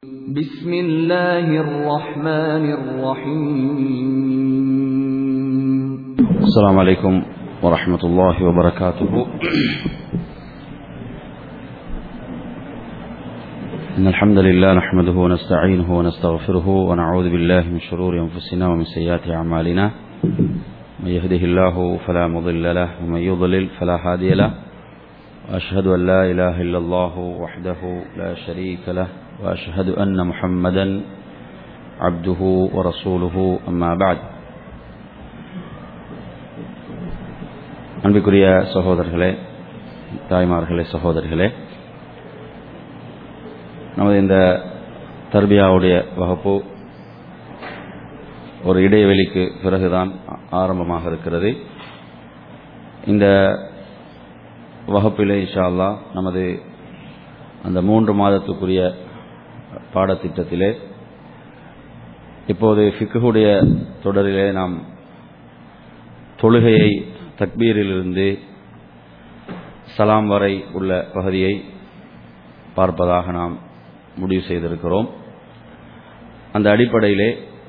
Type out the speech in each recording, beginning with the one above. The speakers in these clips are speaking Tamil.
بسم الله الرحمن الرحيم السلام عليكم ورحمة الله وبركاته إن الحمد لله نحمده ونستعينه ونستغفره ونعوذ بالله من شرور أنفسنا ومن سيئات أعمالنا من يهده الله فلا مضل له ومن يضلل فلا هادي له وأشهد أن لا إله إلا الله وحده لا شريك له وأشهد أن محمدا عبده ورسوله أما بعد அன்பிற்குரிய சகோதரர்களே தாய்மார்களே சகோதரிகளே நமது இந்த தர்பியாவுடைய வகுப்பு ஒரு இடைவெளிக்கு பிறகுதான் ஆரம்பமாக இருக்கிறது இந்த வகுப்பிலே இன்ஷா அல்லாஹ் நமது அந்த மூன்று மாதத்துக்குரிய பாடத்திட்டத்திலே இப்போது ஃபிக்குடைய தொடரிலே நாம் தொழுகையை தக்பீரிலிருந்து சலாம் வரை உள்ள பகுதியை பார்ப்பதாக நாம் முடிவு செய்திருக்கிறோம் அந்த அடிப்படையிலே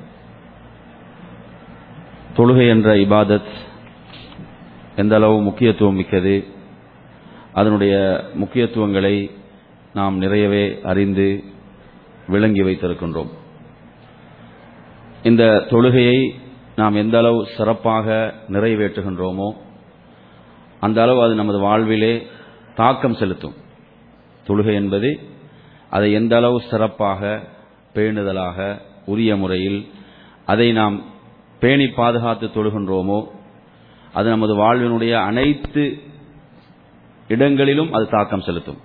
தொழுகை என்ற இபாதத் எந்த அளவு முக்கியத்துவம் மிக்கது அதனுடைய முக்கியத்துவங்களை நாம் நிறையவே அறிந்து விளங்கி வைத்திருக்கின்றோம் இந்த தொழுகையை நாம் எந்த அளவு சிறப்பாக நிறைவேற்றுகின்றோமோ அந்த அளவு அது நமது வாழ்விலே தாக்கம் செலுத்தும் தொழுகை என்பது அதை எந்த அளவு சிறப்பாக பேணுதலாக உரிய முறையில் அதை நாம் பேணி பாதுகாத்து தொழுகின்றோமோ அது நமது வாழ்வினுடைய அனைத்து இடங்களிலும் அது தாக்கம் செலுத்தும்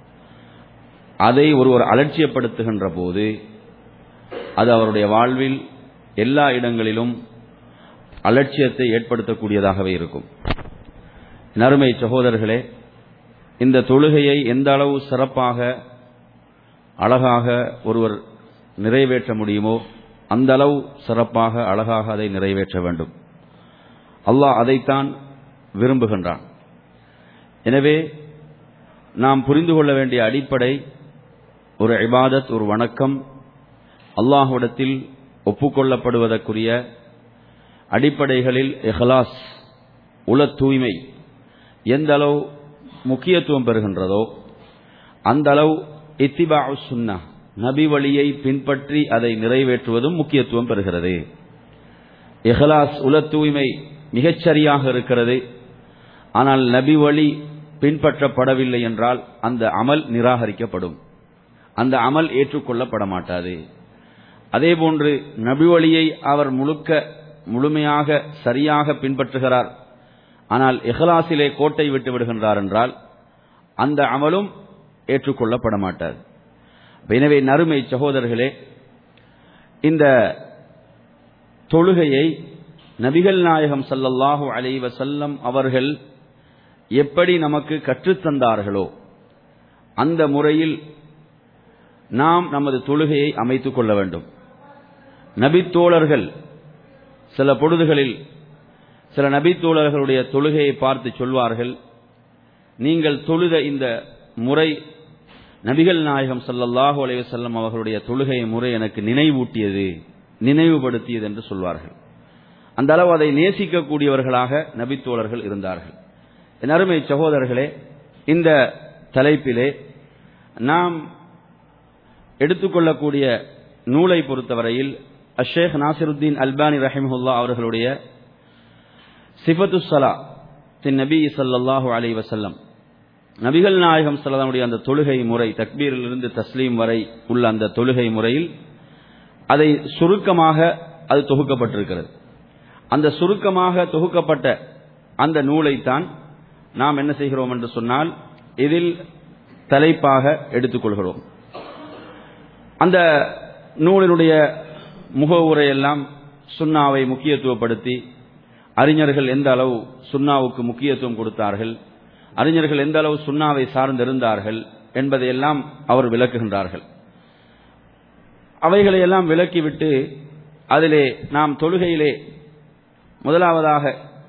அதை ஒருவர் அலட்சியப்படுத்துகின்ற போது அது அவருடைய வாழ்வில் எல்லா இடங்களிலும் அலட்சியத்தை ஏற்படுத்தக்கூடியதாகவே இருக்கும் நறுமை சகோதரர்களே இந்த தொழுகையை எந்த அளவு சிறப்பாக அழகாக ஒருவர் நிறைவேற்ற முடியுமோ அந்த அளவு சிறப்பாக அழகாக அதை நிறைவேற்ற வேண்டும் அல்லாஹ் அதைத்தான் விரும்புகின்றான் எனவே நாம் புரிந்து கொள்ள வேண்டிய அடிப்படை ஒரு இபாதத் ஒரு வணக்கம் அல்லாஹுடத்தில் ஒப்புக்கொள்ளப்படுவதற்குரிய அடிப்படைகளில் எஹ்லாஸ் உல தூய்மை எந்த அளவு முக்கியத்துவம் பெறுகின்றதோ அந்த அளவு இத்திபா சுன்னா நபி வழியை பின்பற்றி அதை நிறைவேற்றுவதும் முக்கியத்துவம் பெறுகிறது எஹ்லாஸ் உல தூய்மை மிகச்சரியாக இருக்கிறது ஆனால் நபி வழி பின்பற்றப்படவில்லை என்றால் அந்த அமல் நிராகரிக்கப்படும் அந்த அமல் ஏற்றுக்கொள்ளப்பட மாட்டாது அதேபோன்று நபி வழியை அவர் முழுக்க முழுமையாக சரியாக பின்பற்றுகிறார் ஆனால் இஹ்லாசிலே கோட்டை விட்டு விடுகின்றார் என்றால் அந்த அமலும் ஏற்றுக்கொள்ளப்பட மாட்டாது எனவே நறுமை சகோதரர்களே இந்த தொழுகையை நபிகள் நாயகம் சல்லல்லாஹு அலை வசல்லம் அவர்கள் எப்படி நமக்கு கற்றுத்தந்தார்களோ அந்த முறையில் நாம் நமது தொழுகையை அமைத்துக் கொள்ள வேண்டும் நபித்தோழர்கள் சில பொழுதுகளில் சில நபித்தோழர்களுடைய தொழுகையை பார்த்து சொல்வார்கள் நீங்கள் தொழுத இந்த முறை நபிகள் நாயகம் சல்லல்லாஹு அலைவசல்லம் அவர்களுடைய தொழுகை முறை எனக்கு நினைவூட்டியது நினைவுபடுத்தியது என்று சொல்வார்கள் அந்த அளவு அதை நேசிக்கக்கூடியவர்களாக நபித்தோழர்கள் இருந்தார்கள் என் அருமை சகோதரர்களே இந்த தலைப்பிலே நாம் எடுத்துக்கொள்ளக்கூடிய நூலை பொறுத்தவரையில் அஷேக் நாசிருத்தீன் அல்பானி ரஹிமுல்லா அவர்களுடைய சிஃபத்து சலா தின் நபி சல்லாஹூ அலை வசல்லம் நபிகள் நாயகம் சல்லாவுடைய அந்த தொழுகை முறை தக்பீரிலிருந்து தஸ்லீம் வரை உள்ள அந்த தொழுகை முறையில் அதை சுருக்கமாக அது தொகுக்கப்பட்டிருக்கிறது அந்த சுருக்கமாக தொகுக்கப்பட்ட அந்த நூலைத்தான் நாம் என்ன செய்கிறோம் என்று சொன்னால் இதில் தலைப்பாக எடுத்துக்கொள்கிறோம் அந்த நூலினுடைய முகவுரையெல்லாம் சுண்ணாவை முக்கியத்துவப்படுத்தி அறிஞர்கள் எந்த அளவு சுண்ணாவுக்கு முக்கியத்துவம் கொடுத்தார்கள் அறிஞர்கள் எந்த அளவு சுண்ணாவை சார்ந்திருந்தார்கள் என்பதையெல்லாம் அவர் விளக்குகின்றார்கள் அவைகளையெல்லாம் விளக்கிவிட்டு அதிலே நாம் தொழுகையிலே முதலாவதாக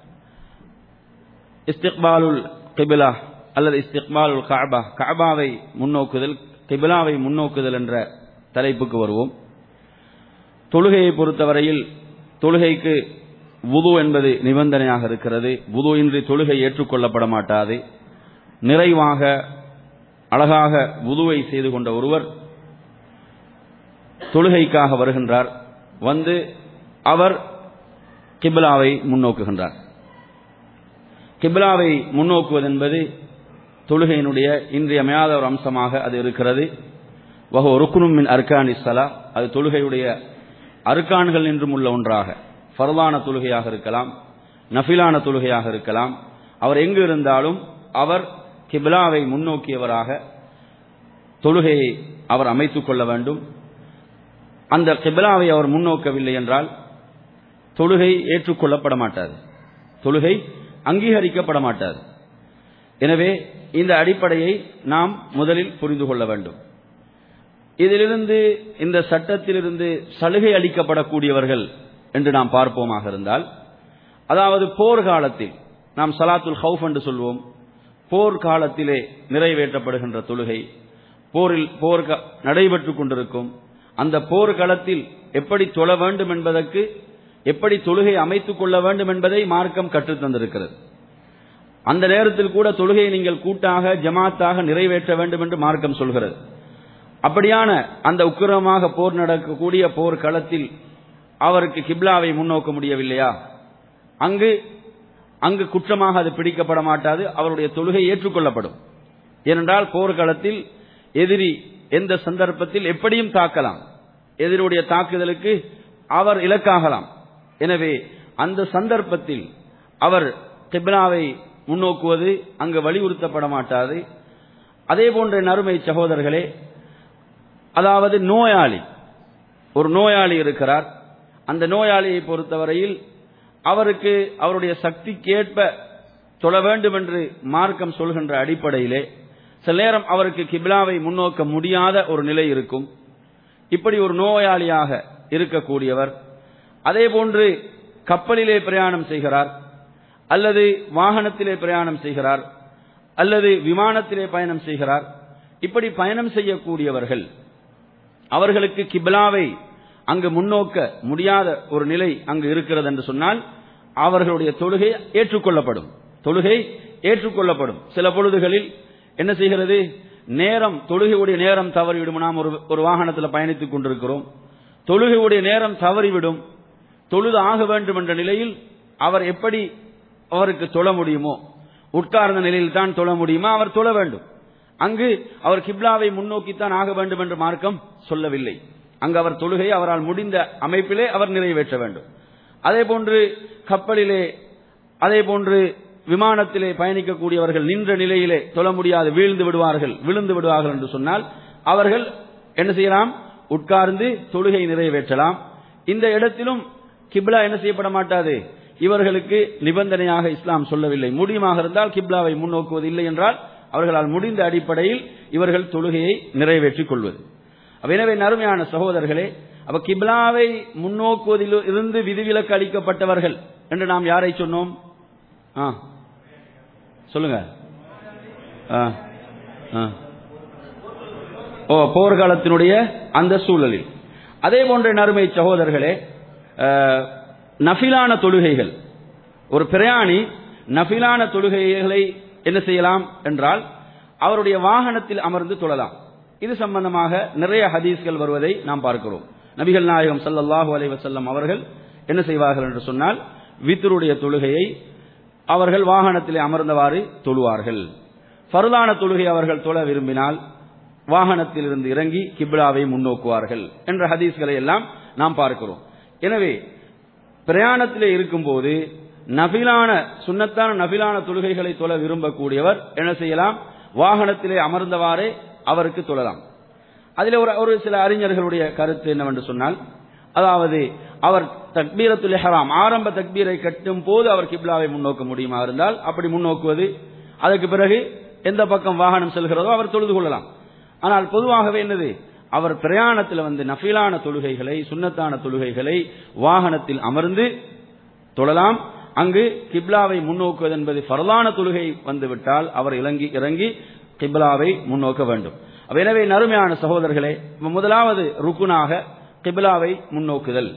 இஸ்திக்பாலுல் கிபிலா அல்லது இஸ்திக்பாலுல் காபா காபாவை முன்னோக்குதல் கிபிலாவை முன்னோக்குதல் என்ற தலைப்புக்கு வருவோம் தொழுகையை பொறுத்தவரையில் தொழுகைக்கு வுது என்பது நிபந்தனையாக இருக்கிறது வுது இன்றி தொழுகை ஏற்றுக்கொள்ளப்பட மாட்டாது நிறைவாக அழகாக வுதுவை செய்து கொண்ட ஒருவர் தொழுகைக்காக வருகின்றார் வந்து அவர் கிபிலாவை முன்னோக்குகின்றார் கிபிலாவை முன்னோக்குவது என்பது தொழுகையினுடைய இன்றியமையாத ஒரு அம்சமாக அது இருக்கிறது வகோ ருக்குனும் மின் அர்கான் இஸ்ஸலா அது தொழுகையுடைய அருக்கான்கள் என்றும் உள்ள ஒன்றாக ஃபர்தான தொழுகையாக இருக்கலாம் நஃபிலான தொழுகையாக இருக்கலாம் அவர் எங்கு இருந்தாலும் அவர் கிபிலாவை முன்னோக்கியவராக தொழுகையை அவர் அமைத்துக் கொள்ள வேண்டும் அந்த கிபிலாவை அவர் முன்னோக்கவில்லை என்றால் தொழுகை ஏற்றுக்கொள்ளப்பட மாட்டாது தொழுகை அங்கீகரிக்கப்பட மாட்டாது எனவே இந்த அடிப்படையை நாம் முதலில் புரிந்து கொள்ள வேண்டும் இதிலிருந்து இந்த சட்டத்திலிருந்து சலுகை அளிக்கப்படக்கூடியவர்கள் என்று நாம் பார்ப்போமாக இருந்தால் அதாவது போர்க்காலத்தில் நாம் சலாத்துல் ஹவுஃப் என்று சொல்வோம் போர் காலத்திலே நிறைவேற்றப்படுகின்ற தொழுகை போரில் போர் நடைபெற்றுக் கொண்டிருக்கும் அந்த போர்க்களத்தில் எப்படி தொழ வேண்டும் என்பதற்கு எப்படி தொழுகை அமைத்துக் கொள்ள வேண்டும் என்பதை மார்க்கம் கற்றுத் தந்திருக்கிறது அந்த நேரத்தில் கூட தொழுகையை நீங்கள் கூட்டாக ஜமாத்தாக நிறைவேற்ற வேண்டும் என்று மார்க்கம் சொல்கிறது அப்படியான அந்த உக்கிரமாக போர் நடக்கக்கூடிய போர் களத்தில் அவருக்கு கிப்லாவை முன்னோக்க முடியவில்லையா அங்கு அங்கு குற்றமாக அது பிடிக்கப்பட மாட்டாது அவருடைய தொழுகை ஏற்றுக்கொள்ளப்படும் ஏனென்றால் போர்க்களத்தில் எதிரி எந்த சந்தர்ப்பத்தில் எப்படியும் தாக்கலாம் எதிரியுடைய தாக்குதலுக்கு அவர் இலக்காகலாம் எனவே அந்த சந்தர்ப்பத்தில் அவர் கிப்லாவை முன்னோக்குவது அங்கு வலியுறுத்தப்பட மாட்டாது அதே போன்ற நறுமை சகோதரர்களே அதாவது நோயாளி ஒரு நோயாளி இருக்கிறார் அந்த நோயாளியை பொறுத்தவரையில் அவருக்கு அவருடைய சக்திக்கேற்ப தொழ வேண்டும் என்று மார்க்கம் சொல்கின்ற அடிப்படையிலே சில நேரம் அவருக்கு கிபிலாவை முன்னோக்க முடியாத ஒரு நிலை இருக்கும் இப்படி ஒரு நோயாளியாக இருக்கக்கூடியவர் அதே போன்று கப்பலிலே பிரயாணம் செய்கிறார் அல்லது வாகனத்திலே பிரயாணம் செய்கிறார் அல்லது விமானத்திலே பயணம் செய்கிறார் இப்படி பயணம் செய்யக்கூடியவர்கள் அவர்களுக்கு கிபிலாவை அங்கு முன்னோக்க முடியாத ஒரு நிலை அங்கு இருக்கிறது என்று சொன்னால் அவர்களுடைய தொழுகை ஏற்றுக்கொள்ளப்படும் தொழுகை ஏற்றுக்கொள்ளப்படும் சில பொழுதுகளில் என்ன செய்கிறது நேரம் தொழுகையுடைய நேரம் தவறிவிடும் நாம் ஒரு ஒரு வாகனத்தில் பயணித்துக் கொண்டிருக்கிறோம் தொழுகையுடைய நேரம் தவறிவிடும் தொழுது ஆக வேண்டும் என்ற நிலையில் அவர் எப்படி அவருக்கு தொழ முடியுமோ உட்கார்ந்த நிலையில் தான் தொழ முடியுமா அவர் தொழ வேண்டும் அங்கு அவர் கிப்லாவை முன்னோக்கித்தான் ஆக வேண்டும் என்று மார்க்கம் சொல்லவில்லை அங்கு அவர் தொழுகை அவரால் முடிந்த அமைப்பிலே அவர் நிறைவேற்ற வேண்டும் அதே போன்று கப்பலிலே அதே போன்று விமானத்திலே பயணிக்கக்கூடியவர்கள் நின்ற நிலையிலே தொழ முடியாது வீழ்ந்து விடுவார்கள் விழுந்து விடுவார்கள் என்று சொன்னால் அவர்கள் என்ன செய்யலாம் உட்கார்ந்து தொழுகை நிறைவேற்றலாம் இந்த இடத்திலும் கிப்லா என்ன செய்யப்பட மாட்டாது இவர்களுக்கு நிபந்தனையாக இஸ்லாம் சொல்லவில்லை முடியுமாக இருந்தால் கிப்லாவை முன்னோக்குவது இல்லை என்றால் அவர்களால் முடிந்த அடிப்படையில் இவர்கள் தொழுகையை நிறைவேற்றிக் கொள்வது எனவே நறுமையான சகோதரர்களே அப்ப கிப்லாவை முன்னோக்குவதில் இருந்து விதிவிலக்கு அளிக்கப்பட்டவர்கள் என்று நாம் யாரை சொன்னோம் ஆ சொல்லுங்க ஆ ஆ ஓ போர்க்காலத்தினுடைய அந்த சூழலில் அதே போன்ற நறுமை சகோதரர்களே நஃபிலான தொழுகைகள் ஒரு பிரயாணி நஃபிலான தொழுகைகளை என்ன செய்யலாம் என்றால் அவருடைய வாகனத்தில் அமர்ந்து தொழலாம் இது சம்பந்தமாக நிறைய ஹதீஸ்கள் வருவதை நாம் பார்க்கிறோம் நபிகள் நாயகம் சல்லல்லாஹு அலைஹி வஸல்லம் அவர்கள் என்ன செய்வார்கள் என்று சொன்னால் வித்தருடைய தொழுகையை அவர்கள் வாகனத்திலே அமர்ந்தவாறு தொழுவார்கள் ஃபர்தான தொழுகை அவர்கள் தொழ விரும்பினால் வாகனத்தில் இருந்து இறங்கி கிப்லாவை முன்னோக்குவார்கள் என்ற ஹதீஸ்களை எல்லாம் நாம் பார்க்கிறோம் எனவே பிரயாணத்திலே இருக்கும்போது நபிலான சுண்ணத்தான நபிலான தொழுகைகளை தொழ விரும்பக்கூடியவர் என்ன செய்யலாம் வாகனத்திலே அமர்ந்தவாறே அவருக்கு தொழலாம் அதில் ஒரு ஒரு சில அறிஞர்களுடைய கருத்து என்னவென்று சொன்னால் அதாவது அவர் தக்பீரத்துல் ஹராம் ஆரம்ப தக்பீரை கட்டும் போது அவர் கிப்லாவை முன்னோக்க முடியுமா இருந்தால் அப்படி முன்னோக்குவது அதற்கு பிறகு எந்த பக்கம் வாகனம் செல்கிறதோ அவர் தொழுது கொள்ளலாம் ஆனால் பொதுவாகவே என்னது அவர் பிரயாணத்தில் வந்து நஃபிலான தொழுகைகளை சுண்ணத்தான தொழுகைகளை வாகனத்தில் அமர்ந்து தொழலாம் அங்கு கிப்லாவை முன்னோக்குவது என்பது ஃபரலான தொழுகை வந்துவிட்டால் அவர் இறங்கி இறங்கி கிப்லாவை முன்னோக்க வேண்டும் அப்ப எனவே நறுமையான சகோதரர்களே இப்ப முதலாவது ருக்குனாக கிபிலாவை முன்னோக்குதல்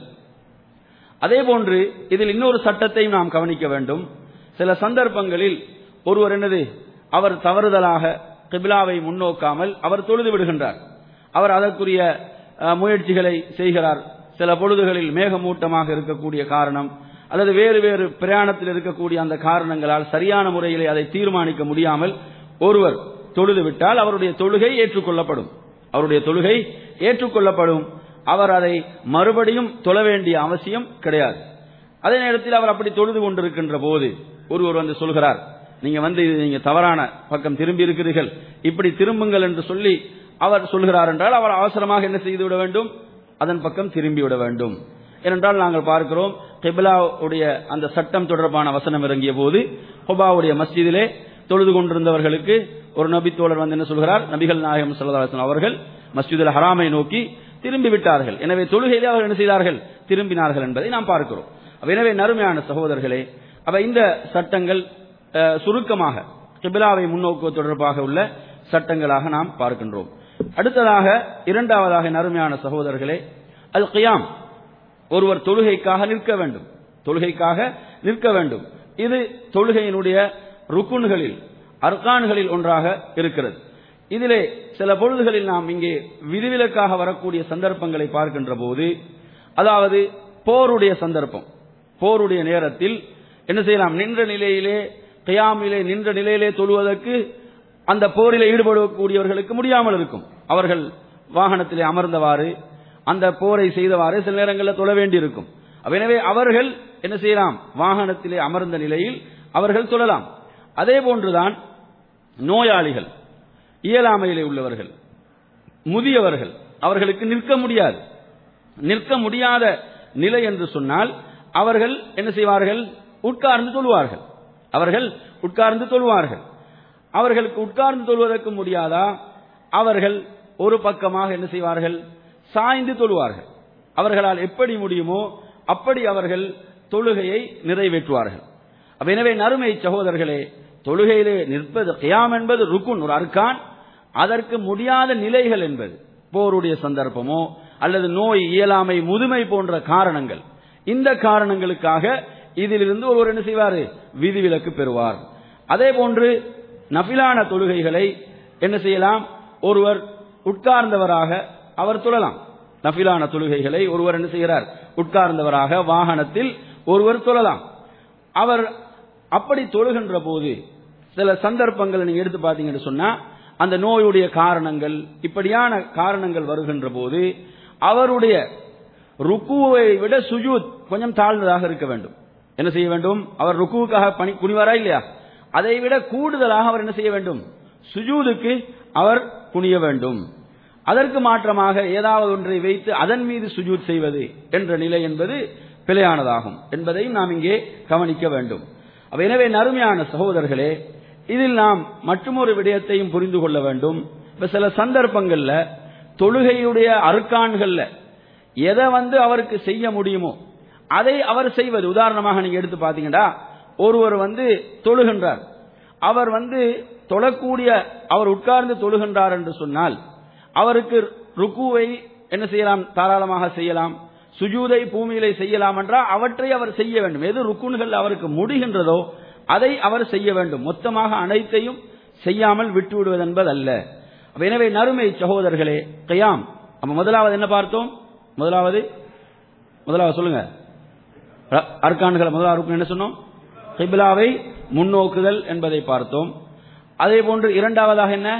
அதே போன்று இதில் இன்னொரு சட்டத்தையும் நாம் கவனிக்க வேண்டும் சில சந்தர்ப்பங்களில் ஒருவர் என்னது அவர் தவறுதலாக கிபிலாவை முன்னோக்காமல் அவர் தொழுது விடுகின்றார் அவர் அதற்குரிய அஹ், முயற்சிகளை செய்கிறார் சில பொழுதுகளில் மேகமூட்டமாக இருக்கக்கூடிய காரணம் அல்லது வேறு வேறு பிரயாணத்தில் இருக்கக்கூடிய அந்த காரணங்களால் சரியான முறையிலே அதை தீர்மானிக்க முடியாமல் ஒருவர் தொழுது விட்டால் அவருடைய தொழுகை ஏற்றுக்கொள்ளப்படும் அவருடைய தொழுகை ஏற்றுக்கொள்ளப்படும் அவர் அதை மறுபடியும் தொழ வேண்டிய அவசியம் கிடையாது அதே நேரத்தில் அவர் அப்படி தொழுது கொண்டிருக்கின்ற போது ஒருவர் வந்து சொல்கிறார் நீங்க வந்து இது நீங்க தவறான பக்கம் திரும்பி இருக்கிறீர்கள் இப்படி திரும்புங்கள் என்று சொல்லி அவர் சொல்கிறார் என்றால் அவர் அவசரமாக என்ன செய்து விட வேண்டும் அதன் பக்கம் திரும்பி விட வேண்டும் ஏனென்றால் நாங்கள் பார்க்கிறோம் கிபிலாவுடைய அந்த சட்டம் தொடர்பான வசனம் இறங்கிய போது ஹொபாவுடைய மஸ்ஜிதிலே தொழுது கொண்டிருந்தவர்களுக்கு ஒரு நபி தோழர் வந்து என்ன சொல்கிறார் நபிகள் நாயகம் ஸல்லல்லாஹு அலைஹி வஸல்லம் அவர்கள் மஸ்ஜிதுல் ஹராமை நோக்கி திரும்பி விட்டார்கள் எனவே தொழுகையிலே அவர்கள் என்ன செய்தார்கள் திரும்பினார்கள் என்பதை நாம் பார்க்கிறோம் அப்ப எனவே நறுமையான சகோதரர்களே அப்ப இந்த சட்டங்கள் அஹ், சுருக்கமாக கிபிலாவை முன்னோக்குவது தொடர்பாக உள்ள சட்டங்களாக நாம் பார்க்கின்றோம் அடுத்ததாக இரண்டாவதாக நறுமையான சகோதரர்களே அல் கியாம் ஒருவர் தொழுகைக்காக நிற்க வேண்டும் தொழுகைக்காக நிற்க வேண்டும் இது தொழுகையினுடைய ருக்குன்களில் அர்கான்களில் ஒன்றாக இருக்கிறது இதிலே சில பொழுதுகளில் நாம் இங்கே விதிவிலக்காக வரக்கூடிய சந்தர்ப்பங்களை பார்க்கின்ற போது அதாவது போருடைய சந்தர்ப்பம் போருடைய நேரத்தில் என்ன செய்யலாம் நின்ற நிலையிலே கியாமிலே நின்ற நிலையிலே தொழுவதற்கு அந்த போரிலே ஈடுபடக்கூடியவர்களுக்கு முடியாமல் இருக்கும் அவர்கள் வாகனத்திலே அமர்ந்தவாறு அந்த போரை செய்தவாறு சில நேரங்களில் தொழ வேண்டியிருக்கும் அப்ப எனவே அவர்கள் என்ன செய்யலாம் வாகனத்திலே அமர்ந்த நிலையில் அவர்கள் தொழலாம் அதே போன்றுதான் நோயாளிகள் இயலாமையிலே உள்ளவர்கள் முதியவர்கள் அவர்களுக்கு நிற்க முடியாது நிற்க முடியாத நிலை என்று சொன்னால் அவர்கள் என்ன செய்வார்கள் உட்கார்ந்து தொழுவார்கள் அவர்கள் உட்கார்ந்து தொழுவார்கள் அவர்களுக்கு உட்கார்ந்து தொழுவதற்கு முடியாதா அவர்கள் ஒரு பக்கமாக என்ன செய்வார்கள் சாய்ந்து தொழுவார்கள் அவர்களால் எப்படி முடியுமோ அப்படி அவர்கள் தொழுகையை நிறைவேற்றுவார்கள் அப்ப எனவே நறுமை சகோதரர்களே தொழுகையிலே நிற்பது கியாம் என்பது ருக்குன் ஒரு அர்க்கான் அதற்கு முடியாத நிலைகள் என்பது போருடைய சந்தர்ப்பமோ அல்லது நோய் இயலாமை முதுமை போன்ற காரணங்கள் இந்த காரணங்களுக்காக இதிலிருந்து ஒருவர் என்ன செய்வார் விதிவிலக்கு பெறுவார் அதே போன்று நபிலான தொழுகைகளை என்ன செய்யலாம் ஒருவர் உட்கார்ந்தவராக அவர் தொழலாம் நபிலான தொழுகைகளை ஒருவர் என்ன செய்கிறார் உட்கார்ந்தவராக வாகனத்தில் ஒருவர் தொழலாம் அவர் அப்படி தொழுகின்ற போது சில சந்தர்ப்பங்களை நீங்க எடுத்து பார்த்தீங்கன்னு சொன்னா அந்த நோயுடைய காரணங்கள் இப்படியான காரணங்கள் வருகின்ற போது அவருடைய ருக்குவை விட சுஜூத் கொஞ்சம் தாழ்ந்ததாக இருக்க வேண்டும் என்ன செய்ய வேண்டும் அவர் ருக்குவுக்காக பணி குனிவாரா இல்லையா அதை விட கூடுதலாக அவர் என்ன செய்ய வேண்டும் சுஜூதுக்கு அவர் குனிய வேண்டும் அதற்கு மாற்றமாக ஏதாவது ஒன்றை வைத்து அதன் மீது சுஜூத் செய்வது என்ற நிலை என்பது பிழையானதாகும் என்பதையும் நாம் இங்கே கவனிக்க வேண்டும் அப்ப எனவே நறுமையான சகோதரர்களே இதில் நாம் மற்றொரு விடயத்தையும் புரிந்து கொள்ள வேண்டும் இப்ப சில சந்தர்ப்பங்கள்ல தொழுகையுடைய அருக்கான்கள்ல எதை வந்து அவருக்கு செய்ய முடியுமோ அதை அவர் செய்வது உதாரணமாக நீங்க எடுத்து பாத்தீங்கன்னா ஒருவர் வந்து தொழுகின்றார் அவர் வந்து தொழக்கூடிய அவர் உட்கார்ந்து தொழுகின்றார் என்று சொன்னால் அவருக்கு ருக்குவை என்ன செய்யலாம் தாராளமாக செய்யலாம் சுஜூதை பூமியிலே செய்யலாம் என்றால் அவற்றை அவர் செய்ய வேண்டும் எது ருக்குன்கள் அவருக்கு முடிகின்றதோ அதை அவர் செய்ய வேண்டும் மொத்தமாக அனைத்தையும் செய்யாமல் விட்டு விடுவது என்பது அல்ல அப்ப எனவே நறுமை சகோதரர்களே கையாம் அப்ப முதலாவது என்ன பார்த்தோம் முதலாவது முதலாவது சொல்லுங்க ர- அர்கான்களை முதலாவது ருக்குன் என்ன சொன்னோம் கிபிலாவை முன்னோக்குதல் என்பதை பார்த்தோம் அதே போன்று இரண்டாவதாக என்ன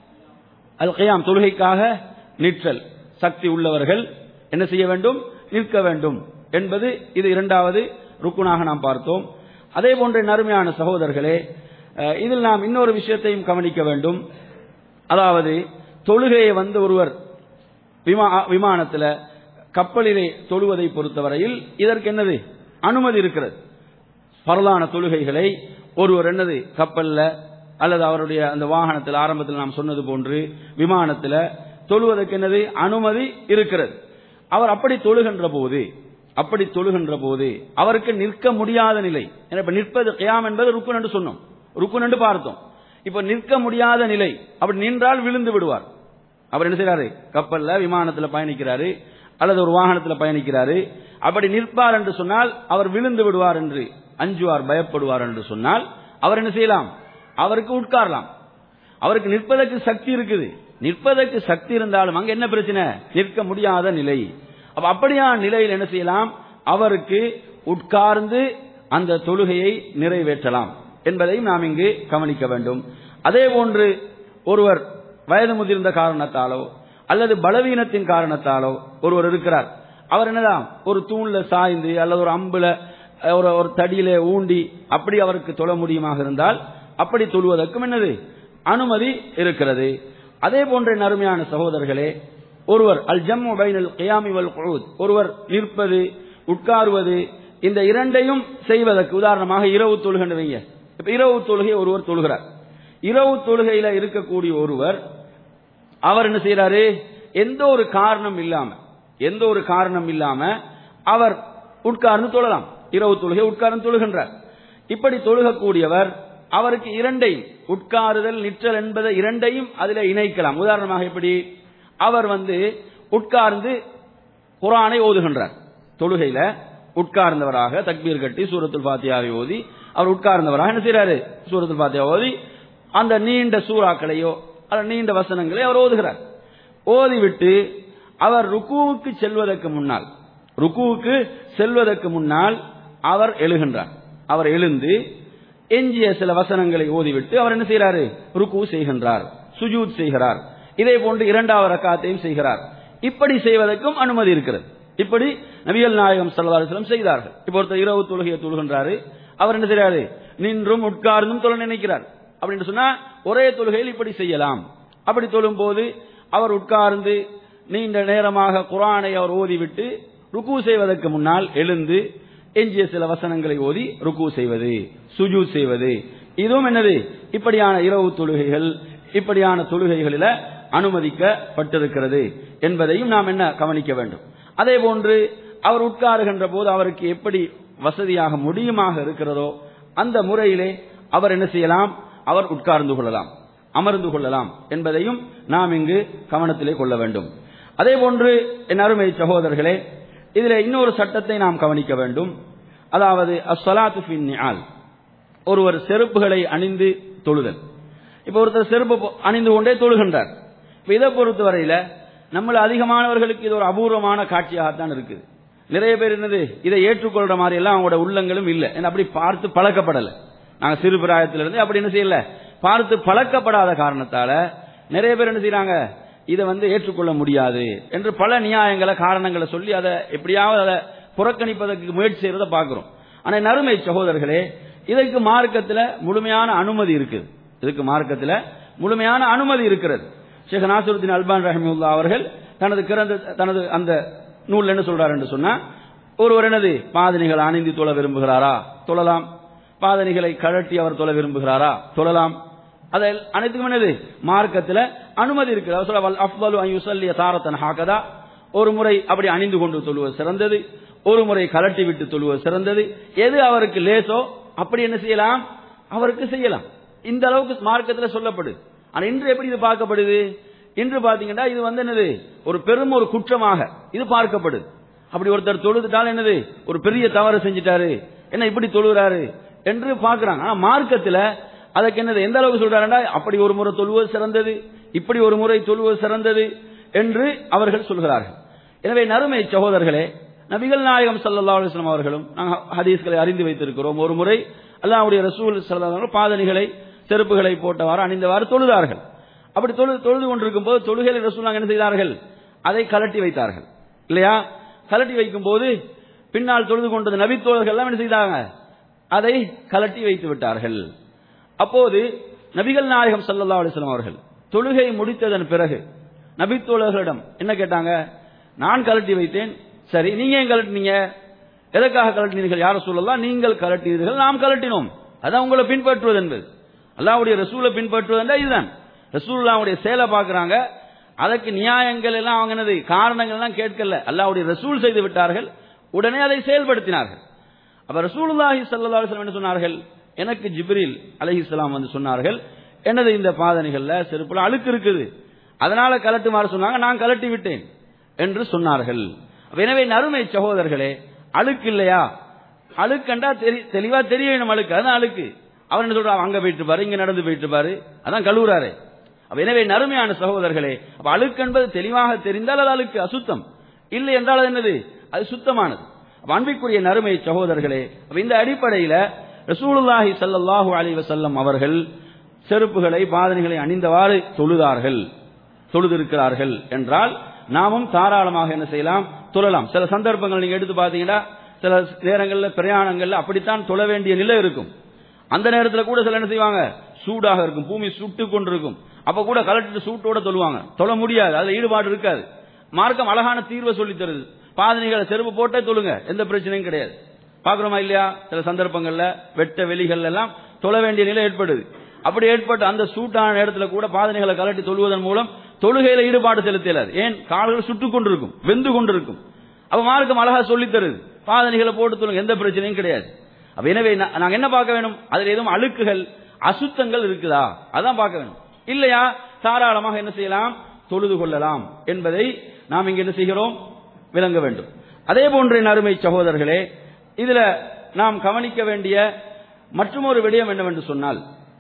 அல் கியாம் தொழுகைக்காக நிற்றல் சக்தி உள்ளவர்கள் என்ன செய்ய வேண்டும் நிற்க வேண்டும் என்பது இது இரண்டாவது ருக்குனாக நாம் பார்த்தோம் அதே போன்ற நறுமையான சகோதரர்களே அஹ், இதில் நாம் இன்னொரு விஷயத்தையும் கவனிக்க வேண்டும் அதாவது தொழுகையை வந்து ஒருவர் விமா விமானத்தில் கப்பலிலே தொழுவதை பொறுத்தவரையில் இதற்கு என்னது அனுமதி இருக்கிறது பரலான தொழுகைகளை ஒருவர் என்னது கப்பல்ல அல்லது அவருடைய அந்த வாகனத்தில் ஆரம்பத்தில் நாம் சொன்னது போன்று விமானத்தில் தொழுவதற்கு என்னது அனுமதி இருக்கிறது அவர் அப்படி தொழுகின்ற போது அப்படி தொழுகின்ற போது அவருக்கு நிற்க முடியாத நிலை ஏன்னா இப்ப நிற்பது கியாம் என்பது ருக்குன் என்று சொன்னோம் ருக்குன் என்று பார்த்தோம் இப்ப நிற்க முடியாத நிலை அப்படி நின்றால் விழுந்து விடுவார் அவர் என்ன செய்யறாரு கப்பல்ல விமானத்துல பயணிக்கிறாரு அல்லது ஒரு வாகனத்துல பயணிக்கிறாரு அப்படி நிற்பார் என்று சொன்னால் அவர் விழுந்து விடுவார் என்று அஞ்சுவார் பயப்படுவார் என்று சொன்னால் அவர் என்ன செய்யலாம் அவருக்கு உட்காரலாம் அவருக்கு நிற்பதற்கு சக்தி இருக்குது நிற்பதற்கு சக்தி இருந்தாலும் அங்க என்ன பிரச்சனை நிற்க முடியாத நிலை அப்ப அப்படியான நிலையில் என்ன செய்யலாம் அவருக்கு உட்கார்ந்து அந்த தொழுகையை நிறைவேற்றலாம் என்பதையும் நாம் இங்கு கவனிக்க வேண்டும் அதே போன்று ஒருவர் வயது முதிர்ந்த காரணத்தாலோ அல்லது பலவீனத்தின் காரணத்தாலோ ஒருவர் இருக்கிறார் அவர் என்னதான் ஒரு தூண்ல சாய்ந்து அல்லது ஒரு அம்புல ஒரு ஒரு தடியில ஊண்டி அப்படி அவருக்கு தொழ முடியுமாக இருந்தால் அப்படி தொழுவதற்கும் என்னது அனுமதி இருக்கிறது அதே போன்ற நறுமையான சகோதரர்களே ஒருவர் அல் ஜம்மு பைனல் கியாமி வல் குழுத் ஒருவர் நிற்பது உட்காருவது இந்த இரண்டையும் செய்வதற்கு உதாரணமாக இரவு தொழுகை வைங்க இப்ப இரவு தொழுகை ஒருவர் தொழுகிறார் இரவு தொழுகையில இருக்கக்கூடிய ஒருவர் அவர் என்ன செய்யறாரு எந்த ஒரு காரணம் இல்லாம எந்த ஒரு காரணம் இல்லாம அவர் உட்கார்ந்து தொழலாம் இரவு தொழுகை உட்கார்ந்து தொழுகின்றார் இப்படி தொழுகக்கூடியவர் அவருக்கு இரண்டையும் உட்காருதல் நிற்றல் என்பதை இரண்டையும் அதில் இணைக்கலாம் உதாரணமாக எப்படி அவர் வந்து உட்கார்ந்து குரானை ஓதுகின்றார் தொழுகையில உட்கார்ந்தவராக தக்பீர் கட்டி சூரத்துல் பாத்தியாவை ஓதி அவர் உட்கார்ந்தவராக என்ன செய்யறாரு சூரத்துல் பாத்தியா ஓதி அந்த நீண்ட சூறாக்களையோ அல்ல நீண்ட வசனங்களை அவர் ஓதுகிறார் ஓதிவிட்டு அவர் ருக்குவுக்கு செல்வதற்கு முன்னால் ருக்குவுக்கு செல்வதற்கு முன்னால் அவர் எழுகின்றார் அவர் எழுந்து எஞ்சிய சில வசனங்களை ஓதிவிட்டு அவர் என்ன செய்யறாரு ருக்கு செய்கின்றார் சுஜூத் செய்கிறார் இதே போன்று இரண்டாவது ரக்காத்தையும் செய்கிறார் இப்படி செய்வதற்கும் அனுமதி இருக்கிறது இப்படி நபிகள் நாயகம் சல்லாஸ்லம் செய்தார்கள் இப்போ ஒருத்தர் இரவு தொழுகையை தொழுகின்றாரு அவர் என்ன செய்யறாரு நின்றும் உட்கார்ந்தும் தொழ நினைக்கிறார் அப்படின்னு சொன்னா ஒரே தொழுகையில் இப்படி செய்யலாம் அப்படி தொழும் போது அவர் உட்கார்ந்து நீண்ட நேரமாக குரானை அவர் ஓதிவிட்டு ருக்கு செய்வதற்கு முன்னால் எழுந்து எஞ்சிய சில வசனங்களை ஓதி ருக்கு செய்வது சுஜூ செய்வது இதுவும் என்னது இப்படியான இரவு தொழுகைகள் இப்படியான தொழுகைகளில அனுமதிக்கப்பட்டிருக்கிறது என்பதையும் நாம் என்ன கவனிக்க வேண்டும் அதே போன்று அவர் உட்காருகின்ற போது அவருக்கு எப்படி வசதியாக முடியுமாக இருக்கிறதோ அந்த முறையிலே அவர் என்ன செய்யலாம் அவர் உட்கார்ந்து கொள்ளலாம் அமர்ந்து கொள்ளலாம் என்பதையும் நாம் இங்கு கவனத்திலே கொள்ள வேண்டும் அதே போன்று என் அருமை சகோதரர்களே இதில் இன்னொரு சட்டத்தை நாம் கவனிக்க வேண்டும் அதாவது அஸ்வலாத்து ஃபின்னியால் ஒருவர் செருப்புகளை அணிந்து தொழுதல் இப்ப ஒருத்தர் செருப்பு அணிந்து கொண்டே தொழுகின்றார் இப்ப இதை பொறுத்தவரையில நம்மள அதிகமானவர்களுக்கு இது ஒரு அபூர்வமான காட்சியாகத்தான் இருக்குது நிறைய பேர் என்னது இதை ஏற்றுக்கொள்ற மாதிரி எல்லாம் அவங்களோட உள்ளங்களும் இல்லை அப்படி பார்த்து பழக்கப்படலை நாங்க சிறு பிராயத்திலிருந்து அப்படி என்ன செய்யல பார்த்து பழக்கப்படாத காரணத்தால நிறைய பேர் என்ன செய்யறாங்க இதை வந்து ஏற்றுக்கொள்ள முடியாது என்று பல நியாயங்களை காரணங்களை சொல்லி அதை எப்படியாவது அதை புறக்கணிப்பதற்கு முயற்சி செய்யறத பார்க்கிறோம் ஆனா நறுமை சகோதரர்களே இதற்கு மார்க்கத்தில் முழுமையான அனுமதி இருக்குது இதுக்கு மார்க்கத்தில் முழுமையான அனுமதி இருக்கிறது ஷேக் நாசருத்தின் அல்பான் ரஹமுல்லா அவர்கள் தனது கிறந்த தனது அந்த நூல் என்ன சொல்றாரு என்று சொன்னா ஒருவர் என்னது பாதணிகள் அணிந்து தொழ விரும்புகிறாரா தொழலாம் பாதணிகளை கழட்டி அவர் தொழ விரும்புகிறாரா தொழலாம் அதை அனைத்துக்கும் என்னது மார்க்கத்தில் அனுமதி இருக்கு அவர் சொல்ல அஃபலு அயுசல்லிய தாரத்தன் ஹாக்கதா ஒரு முறை அப்படி அணிந்து கொண்டு தொழுவது சிறந்தது ஒரு முறை கலட்டி விட்டு தொழுவது சிறந்தது எது அவருக்கு லேசோ அப்படி என்ன செய்யலாம் அவருக்கு செய்யலாம் இந்த அளவுக்கு மார்க்கத்தில் சொல்லப்படுது ஆனா இன்று எப்படி இது பார்க்கப்படுது இன்று பாத்தீங்கன்னா இது வந்து என்னது ஒரு பெரும் ஒரு குற்றமாக இது பார்க்கப்படுது அப்படி ஒருத்தர் தொழுதுட்டால் என்னது ஒரு பெரிய தவறு செஞ்சிட்டாரு என்ன இப்படி தொழுகிறாரு என்று பார்க்கிறாங்க ஆனா மார்க்கத்தில் அதுக்கு என்னது எந்த அளவுக்கு சொல்றாருண்டா அப்படி ஒரு முறை தொழுவது சிறந்தது இப்படி ஒரு முறை தொழுவது சிறந்தது என்று அவர்கள் சொல்கிறார்கள் எனவே நறுமை சகோதரர்களே நபிகள் நாயகம் சல்லா அலுவலாம் அவர்களும் நாங்கள் ஹதீஸ்களை அறிந்து வைத்திருக்கிறோம் ஒரு முறை அல்லாவுடைய ரசூல் சல்லா பாதணிகளை செருப்புகளை போட்டவாறு அணிந்தவாறு தொழுதார்கள் அப்படி தொழு தொழுது கொண்டிருக்கும் போது தொழுகையில் ரசூல் என்ன செய்தார்கள் அதை கலட்டி வைத்தார்கள் இல்லையா கலட்டி வைக்கும் போது பின்னால் தொழுது கொண்டது நபித்தோழர்கள் எல்லாம் என்ன செய்தாங்க அதை கலட்டி வைத்து விட்டார்கள் அப்போது நபிகள் நாயகம் சல்லா அலிஸ்லாம் அவர்கள் தொழுகை முடித்ததன் பிறகு நபித்தோழர்களிடம் என்ன கேட்டாங்க நான் கலட்டி வைத்தேன் சரி நீங்க ஏன் கலட்டினீங்க எதற்காக கலட்டினீர்கள் யார சொல்லலாம் நீங்கள் கலட்டினீர்கள் நாம் கலட்டினோம் அதான் உங்களை பின்பற்றுவது என்பது அல்லாவுடைய ரசூலை பின்பற்றுவது என்றால் இதுதான் ரசூல்லாவுடைய சேலை பார்க்கறாங்க அதற்கு நியாயங்கள் எல்லாம் அவங்க என்னது காரணங்கள் எல்லாம் கேட்கல அல்லாவுடைய ரசூல் செய்து விட்டார்கள் உடனே அதை செயல்படுத்தினார்கள் அப்ப ரசூலுல்லாஹி ஸல்லல்லாஹு அலைஹி என்ன சொன்னார்கள் எனக்கு ஜிப்ரீல் அலைஹிஸ்ஸலாம் வந்து சொன்னார்கள் என்னது இந்த பாதணிகள்ல செருப்புல அழுக்கு இருக்குது அதனால கலட்டுமாறு சொன்னாங்க நான் கலட்டி விட்டேன் என்று சொன்னார்கள் எனவே நறுமை சகோதரர்களே அழுக்கு இல்லையா அழுக்கண்டா தெரி தெளிவா தெரிய வேணும் அழுக்கு அதான் அழுக்கு அவர் என்ன சொல்றாரு அங்க போயிட்டு பாரு இங்க நடந்து போயிட்டு பாரு அதான் கழுவுறாரு அப்ப எனவே நறுமையான சகோதரர்களே அப்ப அழுக்கு என்பது தெளிவாக தெரிந்தால் அது அழுக்கு அசுத்தம் இல்லை என்றால் அது என்னது அது சுத்தமானது அப்ப அன்பிற்குரிய நறுமை சகோதரர்களே அப்ப இந்த அடிப்படையில ரசூலுல்லாஹி ஸல்லல்லாஹு அலைஹி வஸல்லம் அவர்கள் செருப்புகளை பாதனைகளை அணிந்தவாறு தொழுதார்கள் தொழுதிருக்கிறார்கள் என்றால் நாமும் தாராளமாக என்ன செய்யலாம் தொழலாம் சில சந்தர்ப்பங்கள் நீங்க எடுத்து பாத்தீங்கன்னா சில நேரங்கள்ல பிரயாணங்கள்ல அப்படித்தான் தொழ வேண்டிய நிலை இருக்கும் அந்த நேரத்தில் கூட சில என்ன செய்வாங்க சூடாக இருக்கும் பூமி சுட்டு கொண்டிருக்கும் அப்ப கூட கலட்டிட்டு சூட்டோட தொழுவாங்க தொழ முடியாது அதுல ஈடுபாடு இருக்காது மார்க்கம் அழகான தீர்வை சொல்லி தருது பாதனைகளை செருப்பு போட்டே தொழுங்க எந்த பிரச்சனையும் கிடையாது பாக்குறோமா இல்லையா சில சந்தர்ப்பங்கள்ல வெட்ட வெளிகள் எல்லாம் தொழ வேண்டிய நிலை ஏற்படுது அப்படி ஏற்பட்டு அந்த சூட்டான நேரத்தில் கூட பாதனைகளை கலட்டி தொழுவதன் மூலம் தொழுகையில ஈடுபாடு செலுத்தலாது ஏன் கால்கள் சுட்டு கொண்டிருக்கும் வெந்து கொண்டிருக்கும் அப்ப மார்க்கம் அழகா சொல்லி தருது பாதனைகளை போட்டு தொழுங்க எந்த பிரச்சனையும் கிடையாது அப்ப எனவே நா- நாங்க என்ன பார்க்க வேணும் அதுல எதுவும் அழுக்குகள் அசுத்தங்கள் இருக்குதா அதான் பார்க்க வேணும் இல்லையா தாராளமாக என்ன செய்யலாம் தொழுது கொள்ளலாம் என்பதை நாம் இங்க என்ன செய்கிறோம் விளங்க வேண்டும் அதே போன்ற என் அருமை சகோதரர்களே இதுல நாம் கவனிக்க வேண்டிய மற்றொரு விடயம் என்னவென்று சொன்னால்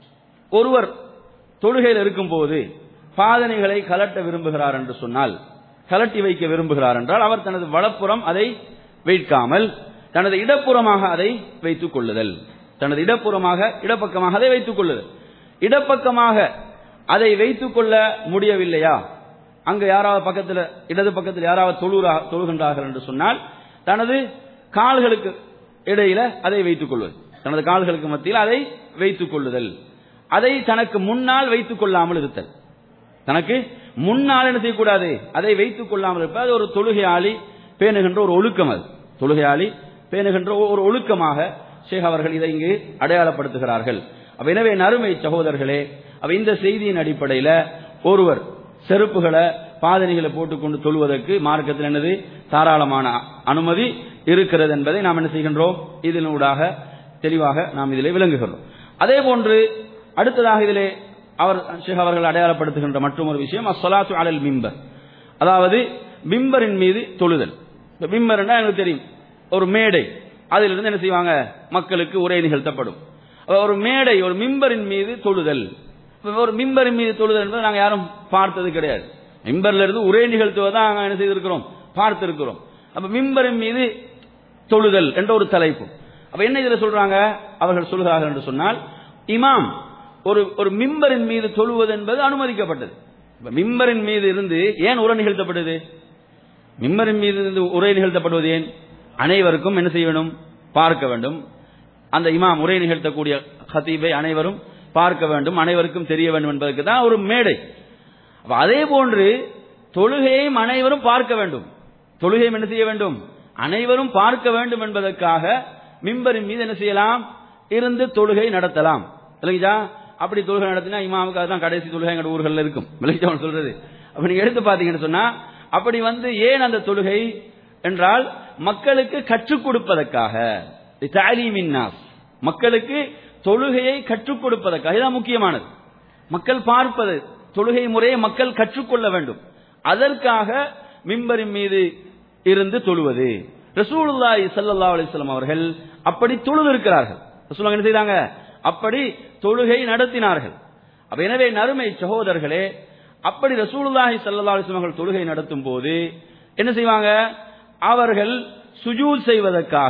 ஒருவர் தொழுகையில் இருக்கும்போது பாதனைகளை கலட்ட விரும்புகிறார் என்று சொன்னால் கலட்டி வைக்க விரும்புகிறார் என்றால் அவர் தனது வலப்புறம் அதை வைக்காமல் தனது இடப்புறமாக அதை வைத்துக் கொள்ளுதல் தனது இடப்புறமாக இடப்பக்கமாக அதை வைத்துக் கொள்ளுதல் இடப்பக்கமாக அதை வைத்துக் கொள்ள முடியவில்லையா அங்க யாராவது பக்கத்துல இடது பக்கத்தில் யாராவது தொழுகிறா தொழுகின்றார்கள் என்று சொன்னால் தனது கால்களுக்கு இடையில அதை வைத்துக் கொள்வது தனது கால்களுக்கு மத்தியில் அதை வைத்துக் கொள்ளுதல் அதை தனக்கு முன்னால் வைத்துக் கொள்ளாமல் இருத்தல் தனக்கு முன்னால் என்ன செய்யக்கூடாது அதை வைத்துக் கொள்ளாமல் இருப்பது அது ஒரு தொழுகையாளி பேணுகின்ற ஒரு ஒழுக்கம் அது தொழுகையாளி பேணுகின்ற ஒரு ஒழுக்கமாக ஷேக் அவர்கள் இதை இங்கு அடையாளப்படுத்துகிறார்கள் அப்ப எனவே நறுமை சகோதரர்களே அப்ப இந்த செய்தியின் அடிப்படையில ஒருவர் செருப்புகளை பாதணிகளை போட்டுக்கொண்டு தொழுவதற்கு மார்க்கத்தில் என்னது தாராளமான அனுமதி இருக்கிறது என்பதை நாம் என்ன செய்கின்றோம் இதனூடாக தெளிவாக நாம் இதிலே விளங்குகிறோம் அதே போன்று அடுத்ததாக இதிலே அவர் ஷேக் அவர்கள் அடையாளப்படுத்துகின்ற மற்றொரு விஷயம் அஸ்ஸலாத்து அலல் மிம்பர் அதாவது மிம்பரின் மீது தொழுதல் இந்த மிம்பர்னா எனக்கு தெரியும் ஒரு மேடை அதிலிருந்து என்ன செய்வாங்க மக்களுக்கு உரை நிகழ்த்தப்படும் அப்ப ஒரு மேடை ஒரு மிம்பரின் மீது தொழுதல் இப்ப ஒரு மிம்பரின் மீது தொழுதல் என்பது நாங்க யாரும் பார்த்தது கிடையாது மிம்பர்ல இருந்து உரை நிகழ்த்துவதான் நாங்க என்ன செய்திருக்கிறோம் பார்த்திருக்கிறோம் அப்ப மிம்பரின் மீது தொழுதல் என்ற ஒரு தலைப்பு அப்ப என்ன இதுல சொல்றாங்க அவர்கள் சொல்கிறார்கள் என்று சொன்னால் இமாம் ஒரு ஒரு மிம்பரின் மீது தொழுவது என்பது அனுமதிக்கப்பட்டது இப்ப மிம்பரின் மீது இருந்து ஏன் உரை நிகழ்த்தப்பட்டது மிம்பரின் மீது இருந்து உரை நிகழ்த்தப்படுவது ஏன் அனைவருக்கும் என்ன செய்ய வேண்டும் பார்க்க வேண்டும் அந்த இமாம் உரை நிகழ்த்தக்கூடிய ஹத்தீபை அனைவரும் பார்க்க வேண்டும் அனைவருக்கும் தெரிய வேண்டும் என்பதற்கு தான் ஒரு மேடை அப்ப அதே போன்று தொழுகையையும் அனைவரும் பார்க்க வேண்டும் தொழுகையும் என்ன செய்ய வேண்டும் அனைவரும் பார்க்க வேண்டும் என்பதற்காக மிம்பரின் மீது என்ன செய்யலாம் இருந்து தொழுகை நடத்தலாம் இல்லைங்களா அப்படி தொழுகை நடத்தினா இமாமுக்கு அதுதான் கடைசி தொழுகை எங்க ஊர்கள்ல இருக்கும் விளைச்சவன் சொல்றது அப்ப நீங்க எடுத்து பாத்தீங்கன்னு சொன்னா அப்படி வந்து ஏன் அந்த தொழுகை என்றால் மக்களுக்கு கற்றுக் கொடுப்பதற்காக தாலீமின் நாஸ் மக்களுக்கு தொழுகையை கற்றுக் கொடுப்பதற்காக இதுதான் முக்கியமானது மக்கள் பார்ப்பது தொழுகை முறையை மக்கள் கற்றுக்கொள்ள வேண்டும் அதற்காக மிம்பரின் மீது இருந்து தொழுவது ரசூலுல்லாஹி ஸல்லல்லாஹு அலைஹி வஸல்லம் அவர்கள் அப்படி தொழுது இருக்கிறார்கள் ரசூலுல்லாஹ் என்ன செய்தாங்க அப்படி தொழுகை நடத்தினார்கள் அப்ப எனவே நறுமை சகோதரர்களே அப்படி ரசூலுல்லாஹி ஸல்லல்லாஹு அலைஹி வஸல்லம் அவர்கள் தொழுகை நடத்தும் போது என்ன செய்வாங்க அவர்கள் சுஜூத் செய்வதற்காக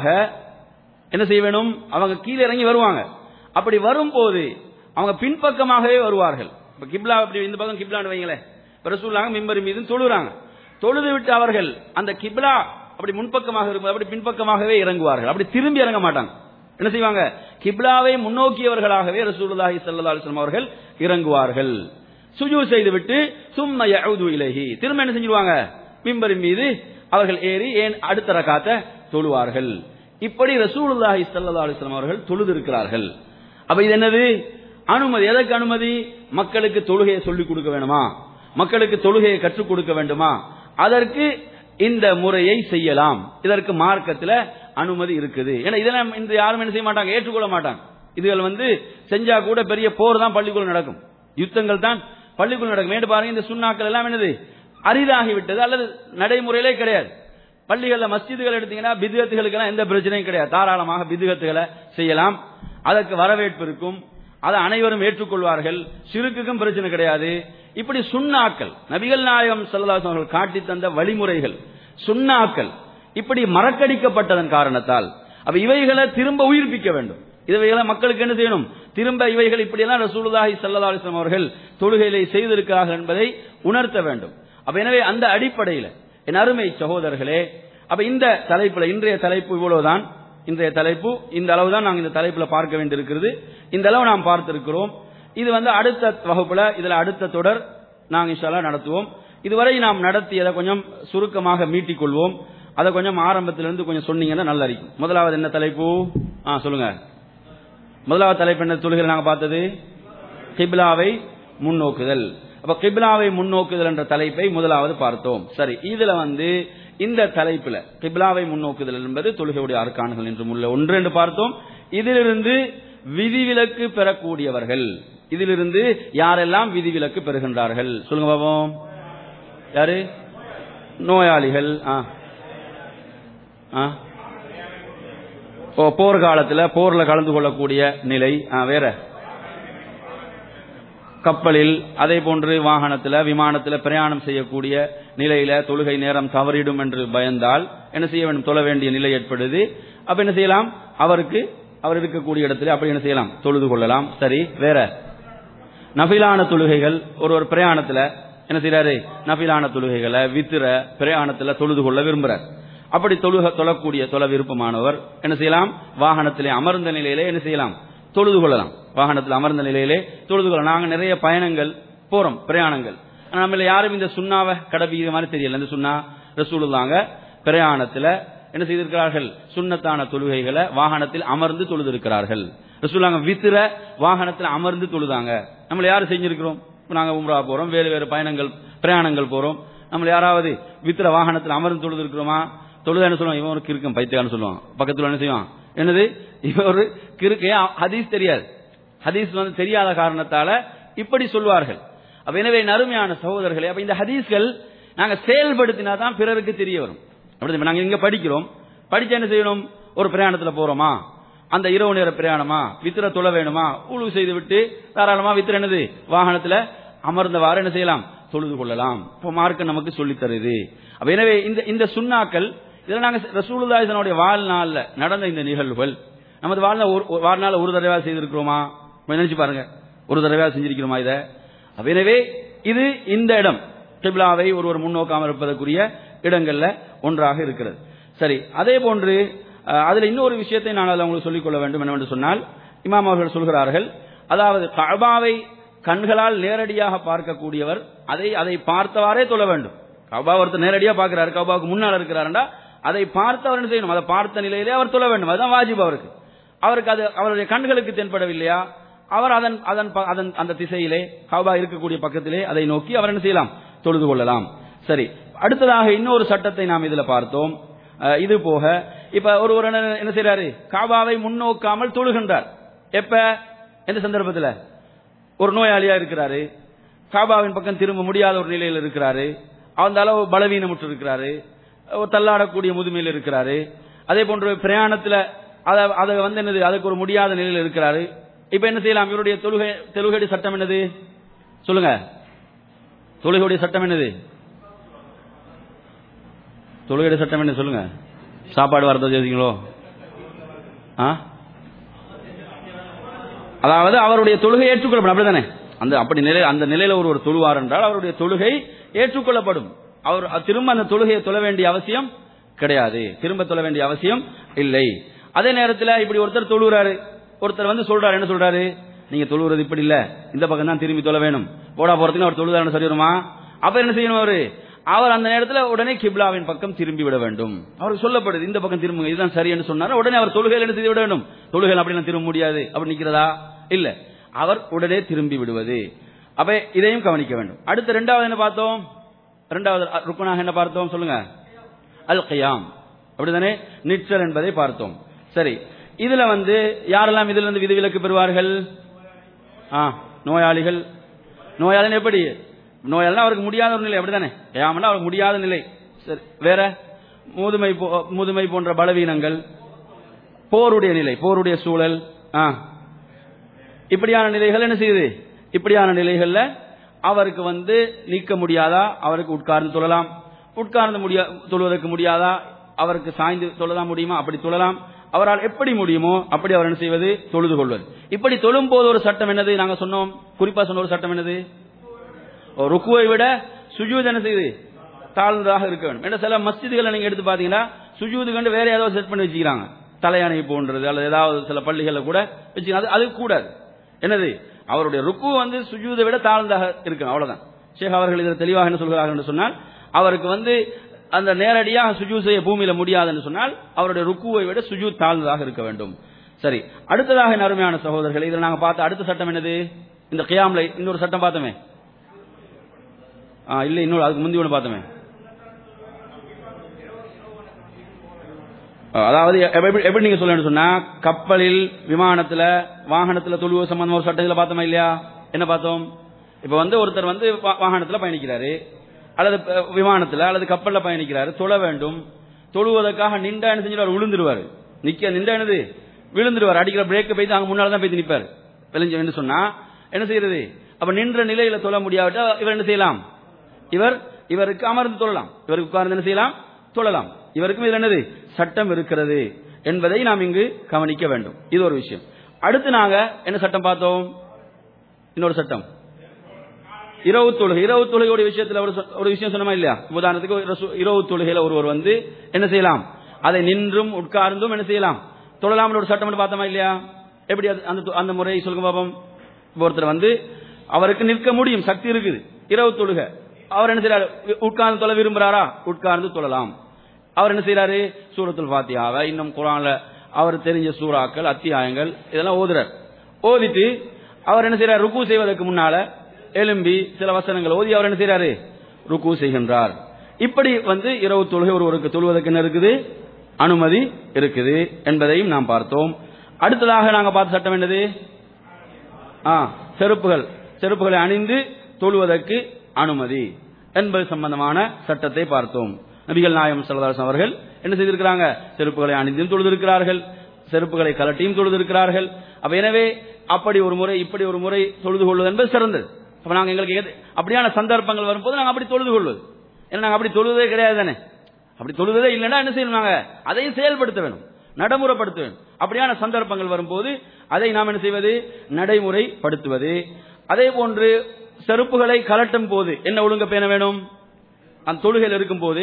என்ன செய்ய வேணும் அவங்க கீழே இறங்கி வருவாங்க அப்படி வரும்போது அவங்க பின்பக்கமாகவே வருவார்கள் இப்ப கிப்லா அப்படி இந்த பக்கம் கிப்லான்னு வைங்களேன் இப்ப ரசூலுல்லாஹ் மிம்பர் மீது தொழுறாங்க தொழுது விட்டு அவர்கள் அந்த கிப்லா அப்படி முன்பக்கமாக இருக்கும் அப்படி பின்பக்கமாகவே இறங்குவார்கள் அப்படி திரும்பி இறங்க மாட்டாங்க என்ன செய்வாங்க கிப்லாவை முன்னோக்கியவர்களாகவே ரசூலுல்லாஹி ஸல்லல்லாஹு அலைஹி வஸல்லம் அவர்கள் இறங்குவார்கள் சுஜூ செய்துவிட்டு சும்ம யஊது இலைஹி திரும்ப என்ன செஞ்சிருவாங்க மிம்பரின் மீது அவர்கள் ஏறி ஏன் அடுத்த ரகாத்த தொழுவார்கள் இப்படி ரசூலுல்லாஹி ஸல்லல்லாஹு அலைஹி வஸல்லம் அவர்கள் தொழுது இருக்கிறார்கள் அப்ப இது என்னது அனுமதி எதற்கு அனுமதி மக்களுக்கு தொழுகையை சொல்லிக் கொடுக்க வேணுமா மக்களுக்கு தொழுகையை கற்றுக் கொடுக்க வேண்டுமா அதற்கு இந்த முறையை செய்யலாம் இதற்கு மார்க்கத்துல அனுமதி இருக்குது ஏன்னா இதெல்லாம் இந்த யாரும் என்ன செய்ய மாட்டாங்க ஏற்றுக்கொள்ள மாட்டாங்க இதுகள் வந்து செஞ்சா கூட பெரிய போர் தான் பள்ளிக்குள்ள நடக்கும் யுத்தங்கள் தான் பள்ளிக்குள் நடக்கும் மேட்டு பாருங்க இந்த சுண்ணாக்கள் எல்லாம் என்னது அரிதாகி விட்டது அல்லது நடைமுறையிலே கிடையாது பள்ளிகள்ல மஸ்ஜிதுகள் எடுத்தீங்கன்னா பிதுகத்துகளுக்கெல்லாம் எந்த பிரச்சனையும் கிடையாது தாராளமாக பிதுகத்துகளை செய்யலாம் அதற்கு வரவேற்பு இருக்கும் அதை அனைவரும் ஏற்றுக்கொள்வார்கள் சிறுக்குக்கும் பிரச்சனை கிடையாது இப்படி சுண்ணாக்கள் நபிகள் நாயகம் ஸல்லல்லாஹு அவர்கள் காட்டி தந்த வழிமுறைகள் சுண்ணாக்கள் இப்படி மறக்கடிக்கப்பட்டதன் காரணத்தால் அப்ப இவைகளை திரும்ப உயிர்ப்பிக்க வேண்டும் இவைகளை மக்களுக்கு என்ன செய்யணும் திரும்ப இவைகள் இப்படியெல்லாம் ரசூலுல்லாஹி ஸல்லல்லாஹு அலைஹி வஸல்லம் அவர்கள் தொழுகையிலே செய்திருக்கிறார்கள் என்பதை உணர்த்த வேண்டும் அப்ப எனவே அந்த அடிப்படையில் என் அருமை சகோதரர்களே அப்ப இந்த தலைப்புல இன்றைய தலைப்பு இவ்வளவுதான் இன்றைய தலைப்பு இந்த அளவு தான் நாங்கள் இந்த தலைப்புல பார்க்க வேண்டியிருக்கிறது இந்த அளவு நாம் பார்த்திருக்கிறோம் இது வந்து அடுத்த வகுப்புல இதுல அடுத்த தொடர் நாங்கள் இன்ஷால்லா நடத்துவோம் இதுவரை நாம் நடத்தியதை கொஞ்சம் சுருக்கமாக மீட்டிக் கொள்வோம் அதை கொஞ்சம் ஆரம்பத்திலிருந்து கொஞ்சம் சொன்னீங்கன்னா நல்லா இருக்கும் முதலாவது என்ன தலைப்பு ஆ சொல்லுங்க முதலாவது தலைப்பு என்ன தொழுகையில் நாங்கள் பார்த்தது கிப்லாவை முன்னோக்குதல் அப்ப கிப்லாவை முன்னோக்குதல் என்ற தலைப்பை முதலாவது பார்த்தோம் சரி இதுல வந்து இந்த தலைப்புல கிப்லாவை முன்னோக்குதல் என்பது தொழுகையுடைய அர்க்கான்கள் என்றும் உள்ள ஒன்று என்று பார்த்தோம் இதிலிருந்து விதிவிலக்கு பெறக்கூடியவர்கள் இதிலிருந்து யாரெல்லாம் விதிவிலக்கு பெறுகின்றார்கள் சொல்லுங்க பாப்போம் யாரு நோயாளிகள் ஆ ஆ ஓ போர்க்காலத்துல போர்ல கலந்து கொள்ளக்கூடிய நிலை ஆ, வேற கப்பலில் அதே போன்று வாகனத்துல விமானத்துல பிரயாணம் செய்யக்கூடிய நிலையில தொழுகை நேரம் தவறிடும் என்று பயந்தால் என்ன செய்ய வேண்டும் தொழ வேண்டிய நிலை ஏற்படுது அப்ப என்ன செய்யலாம் அவருக்கு அவர் இருக்கக்கூடிய இடத்துல அப்படி என்ன செய்யலாம் தொழுது கொள்ளலாம் சரி வேற நபிலான தொழுகைகள் ஒரு ஒரு பிரயாணத்துல என்ன செய்யறாரு நபிலான தொழுகைகளை வித்திர பிரயாணத்துல தொழுது கொள்ள விரும்புறார் அப்படி தொழுக தொழக்கூடிய தொழ விருப்பமானவர் என்ன செய்யலாம் வாகனத்திலே அமர்ந்த நிலையிலே என்ன செய்யலாம் தொழுது கொள்ளலாம் வாகனத்தில் அமர்ந்த நிலையிலே தொழுது கொள்ளலாம் நாங்க நிறைய பயணங்கள் போறோம் பிரயாணங்கள் ஆனா நம்மள யாரும் இந்த சுண்ணாவை கடைபிடிக்கிற மாதிரி தெரியல இந்த சுண்ணா ரசூலுல்லாங்க பிரயாணத்துல என்ன செய்திருக்கிறார்கள் சுண்ணத்தான தொழுகைகளை வாகனத்தில் அமர்ந்து தொழுதிருக்கிறார்கள் ரசூலுல்லாங்க வித்திர வாகனத்தில் அமர்ந்து தொழுதாங்க நம்மள யாரு செஞ்சிருக்கிறோம் இப்ப நாங்க உம்ரா போறோம் வேறு வேறு பயணங்கள் பிரயாணங்கள் போறோம் நம்மள யாராவது வித்திர வாகனத்தில் அமர்ந்து தொழுது இருக்கிறோமா தொழுத என்ன சொல்லுவான் இவன் ஒரு கிறுக்கன் பைத்தியான்னு சொல்லுவான் பக்கத்துல என்ன செய்வான் என்னது இவன் ஒரு கிறுக்கே ஹதீஸ் தெரியாது ஹதீஸ் வந்து தெரியாத காரணத்தால இப்படி சொல்வார்கள் அப்ப எனவே நறுமையான சகோதரர்களே அப்ப இந்த ஹதீஸ்கள் நாங்க செயல்படுத்தினா தான் பிறருக்கு தெரிய வரும் அப்படி நாங்க இங்க படிக்கிறோம் படிச்சு என்ன செய்யணும் ஒரு பிரயாணத்துல போறோமா அந்த இரவு நேர பிரயாணமா வித்திர தொழ வேணுமா உழவு செய்து விட்டு தாராளமா வித்திர என்னது வாகனத்துல அமர்ந்தவாறு என்ன செய்யலாம் தொழுது கொள்ளலாம் இப்போ மார்க்க நமக்கு சொல்லித் தருது அப்ப எனவே இந்த இந்த சுண்ணாக்கள் இதில் நாங்க ரசூலுல்லாஹினுடைய வாழ்நாள்ல நடந்த இந்த நிகழ்வுகள் நமது வாழ்நாள் ஒரு ஒரு வாழ்நாள் ஒரு தடவை செய்திருக்கிறோமா கொஞ்சம் நினைச்சு பாருங்க ஒரு தடவை செஞ்சிருக்கிறோமா இதை அப்ப எனவே இது இந்த இடம் கிப்லாவை ஒருவர் முன்னோக்காமல் இருப்பதற்குரிய இடங்கள்ல ஒன்றாக இருக்கிறது சரி அதே போன்று அஹ், அதுல இன்னொரு விஷயத்தை நான் அதில் உங்களுக்கு சொல்லிக் கொள்ள வேண்டும் என்னவென்று சொன்னால் இமாம் அவர்கள் சொல்கிறார்கள் அதாவது கபாவை கண்களால் நேரடியாக பார்க்கக்கூடியவர் அதை அதை பார்த்தவாறே தொழ வேண்டும் கபா ஒருத்தர் நேரடியா பார்க்கிறாரு கபாவுக்கு முன்னால் இருக்கிறாருண்டா அதை பார்த்தவர் என்ன செய்யணும் அதை பார்த்த நிலையிலே அவர் தொழ வேண்டும் அதுதான் வாஜிப் அவருக்கு அவருக்கு அது அவருடைய கண்களுக்கு தென்படவில்லையா அவர் அதன் அதன் ப- அதன் அந்த திசையிலே கபா இருக்கக்கூடிய பக்கத்திலே அதை நோக்கி அவர் என்ன செய்யலாம் தொழுது கொள்ளலாம் சரி அடுத்ததாக இன்னொரு சட்டத்தை நாம் இதுல பார்த்தோம் அஹ், இது போக இப்ப ஒருவர் என்ன என்ன செய்யறாரு காபாவை முன்னோக்காமல் தொழுகின்றார் எப்ப எந்த சந்தர்ப்பத்தில் ஒரு நோயாளியா இருக்கிறாரு காபாவின் பக்கம் திரும்ப முடியாத ஒரு நிலையில் இருக்கிறாரு அந்த அளவு பலவீனமுற்று இருக்கிறாரு ஒரு தள்ளாடக்கூடிய முதுமையில் இருக்கிறாரு அதே போன்று பிரயாணத்துல அத அதை வந்து என்னது அதுக்கு ஒரு முடியாத நிலையில் இருக்கிறாரு இப்ப என்ன செய்யலாம் இவருடைய தொழுகை தொழுகையுடைய சட்டம் என்னது சொல்லுங்க தொழுகையுடைய சட்டம் என்னது தொழுகையுடைய சட்டம் என்ன சொல்லுங்க சாப்பாடு வரத செய்வீங்களோ ஆ அதாவது அவருடைய தொழுகை ஏற்றுக்கொள்ளப்படும் அப்படிதானே அந்த அப்படி நிலை அந்த நிலையில ஒரு ஒரு தொழுவார் என்றால் அவருடைய தொழுகை ஏற்றுக்கொள்ளப்படும் அவர் திரும்ப அந்த தொழுகையை தொழ வேண்டிய அவசியம் கிடையாது திரும்ப தொழ வேண்டிய அவசியம் இல்லை அதே நேரத்தில் இப்படி ஒருத்தர் தொழுகிறாரு ஒருத்தர் வந்து சொல்றாரு என்ன சொல்றாரு நீங்க தொழுகிறது இப்படி இல்ல இந்த பக்கம் தான் திரும்பி தொழ வேணும் போடா போறதுக்கு அவர் தொழுதாரு சரி வருமா அப்ப என்ன செய்யணும் அவரு அவர் அந்த நேரத்தில் உடனே கிப்லாவின் பக்கம் திரும்பி விட வேண்டும் அவருக்கு சொல்லப்படுது இந்த பக்கம் திரும்புங்க இதுதான் சரி என்று சொன்னார் உடனே அவர் தொழுகையில் என்ன செய்து விட வேண்டும் தொழுகையில் அப்படிலாம் திரும்ப முடியாது அப்படி நிக்கிறதா இல்ல அவர் உடனே திரும்பி விடுவது அப்ப இதையும் கவனிக்க வேண்டும் அடுத்து இரண்டாவது என்ன பார்த்தோம் இரண்டாவது ருக்குனாக என்ன பார்த்தோம் சொல்லுங்க அல் கியாம் அப்படிதானே நிற்றல் என்பதை பார்த்தோம் சரி இதுல வந்து யாரெல்லாம் இதுல இருந்து விதிவிலக்கு பெறுவார்கள் ஆ நோயாளிகள் நோயாளன் எப்படி நோயாளனா அவருக்கு முடியாத ஒரு நிலை அப்படிதானே ஏமாண்டா அவருக்கு முடியாத நிலை சரி வேற முதுமை போ- முதுமை போன்ற பலவீனங்கள் போருடைய நிலை போருடைய சூழல் ஆ இப்படியான நிலைகள் என்ன செய்யுது இப்படியான நிலைகள்ல அவருக்கு வந்து நீக்க முடியாதா அவருக்கு உட்கார்ந்து தொழலாம் உட்கார்ந்து முடியா தொழுவதற்கு முடியாதா அவருக்கு சாய்ந்து தொழலாம் முடியுமா அப்படி தொழலாம் அவரால் எப்படி முடியுமோ அப்படி அவர் என்ன செய்வது தொழுது கொள்வது இப்படி தொழும் போது ஒரு சட்டம் என்னது நாங்க சொன்னோம் குறிப்பா சொன்ன ஒரு சட்டம் என்னது ஒரு ருக்குவை விட சுஜூத் என்ன செய்யுது தாழ்ந்ததாக இருக்க வேண்டும் ஏன்னா சில மஸ்ஜிதுகளை நீங்க எடுத்து பாத்தீங்கன்னா சுஜூது கண்டு வேற ஏதாவது செட் பண்ணி வச்சுக்கிறாங்க தலையணை போன்றது அல்லது ஏதாவது சில பள்ளிகள்ல கூட வச்சுக்கிறாங்க அது- அது கூடாது என்னது அவருடைய ருக்கு வந்து சுஜூதை விட தாழ்ந்தாக இருக்கணும் அவ்வளவுதான் ஷேக் அவர்கள் இதில் தெளிவாக என்ன சொல்கிறார்கள் என்று சொன்னால் அவருக்கு வந்து அந்த நேரடியாக சுஜூ செய்ய பூமியில முடியாதுன்னு சொன்னால் அவருடைய ருக்குவை விட சுஜூ தாழ்ந்ததாக இருக்க வேண்டும் சரி அடுத்ததாக என் அருமையான சகோதரர்கள் இதில் நாங்க பார்த்த அடுத்த சட்டம் என்னது இந்த கியாம்ல இன்னொரு சட்டம் பார்த்தோமே ஆ இல்ல இன்னொரு அதுக்கு முந்தி ஒன்று பார்த்தோமே ஆ, அதாவது எப்படி எப்படி நீங்க சொல்லணும்னு சொன்னா கப்பலில் விமானத்துல வாகனத்துல தொழுவு சம்பந்தமா ஒரு சட்டத்தில் பார்த்தோமா இல்லையா என்ன பார்த்தோம் இப்ப வந்து ஒருத்தர் வந்து வா- வாகனத்துல பயணிக்கிறாரு அல்லது அஹ், விமானத்துல அல்லது கப்பல்ல பயணிக்கிறாரு தொழ வேண்டும் தொழுவதற்காக நின்றா என்ன செஞ்சிருவார் விழுந்துருவாரு நிக்க நின்றா என்னது விழுந்துருவார் அடிக்கிற பிரேக் போய் அங்க முன்னால தான் போய் நிப்பாரு விளைஞ்சு சொன்னா என்ன செய்யறது அப்ப நின்ற நிலையில தொழ முடியாவிட்டா இவர் என்ன செய்யலாம் இவர் இவருக்கு அமர்ந்து தொழலாம் இவருக்கு உட்கார்ந்து என்ன செய்யலாம் தொழலாம் இவருக்கும் இதுல என்னது சட்டம் இருக்கிறது என்பதை நாம் இங்கு கவனிக்க வேண்டும் இது ஒரு விஷயம் அடுத்து நாங்க என்ன சட்டம் பார்த்தோம் இன்னொரு சட்டம் இரவு தொழுகை இரவு தொழுகையோட விஷயத்துல ஒரு சொ- ஒரு விஷயம் சொன்னமா இல்லையா உதாரணத்துக்கு ஒரு ரசு- இரவு தொழுகையில ஒருவர் வந்து என்ன செய்யலாம் அதை நின்றும் உட்கார்ந்தும் என்ன செய்யலாம் தொழலாம்னு ஒரு சட்டம் பார்த்தோமா இல்லையா எப்படி அது- அந்த தொ- அந்த முறை சொல்லுங்க பாப்போம் இப்ப ஒருத்தர் வந்து அவருக்கு நிற்க முடியும் சக்தி இருக்குது இரவு தொழுகை அவர் என்ன செய்யறாரு உட்கார்ந்து தொழ விரும்புறாரா உட்கார்ந்து தொழலாம் அவர் என்ன செய்யறாரு சூரத்துல் ஃபாத்தியாவை இன்னும் குரான்ல அவர் தெரிஞ்ச சூறாக்கள் அத்தியாயங்கள் இதெல்லாம் ஓதுறார் ஓதிட்டு அவர் என்ன செய்யறார் ருக்கு செய்வதற்கு முன்னால எலும்பி சில வசனங்கள் ஓதி அவர் என்ன செய்யறாரு ருக்கு செய்கின்றார் இப்படி வந்து இரவு தொழுகை ஒருவருக்கு தொழுவதற்கு என்ன இருக்குது அனுமதி இருக்குது என்பதையும் நாம் பார்த்தோம் அடுத்ததாக நாங்க பார்த்த சட்டம் என்னது ஆ செருப்புகள் செருப்புகளை அணிந்து தொழுவதற்கு அனுமதி என்பது சம்பந்தமான சட்டத்தை பார்த்தோம் நபிகள் நாயம் சல்லல்லாஹு அவர்கள் என்ன செய்திருக்கிறாங்க செருப்புகளை அணிந்தும் தொழுதிருக்கிறார்கள் செருப்புகளை கலட்டியும் தொழுதிருக்கிறார்கள் அப்ப எனவே அப்படி ஒரு முறை இப்படி ஒரு முறை தொழுது கொள்வது என்பது சிறந்தது அப்ப நாங்க எங்களுக்கு எது- அப்படியான சந்தர்ப்பங்கள் வரும்போது நாங்க அப்படி தொழுது கொள்வது ஏன்னா நாங்க அப்படி தொழுவதே கிடையாது தானே அப்படி தொழுவதே இல்லைன்னா என்ன செய்யணும் நாங்க அதையும் செயல்படுத்த வேணும் நடைமுறைப்படுத்த வேண்டும் அப்படியான சந்தர்ப்பங்கள் வரும்போது அதை நாம் என்ன செய்வது நடைமுறைப்படுத்துவது அதே போன்று செருப்புகளை கலட்டும் போது என்ன ஒழுங்க பேண வேணும் அந்த தொழுகையில் இருக்கும் போது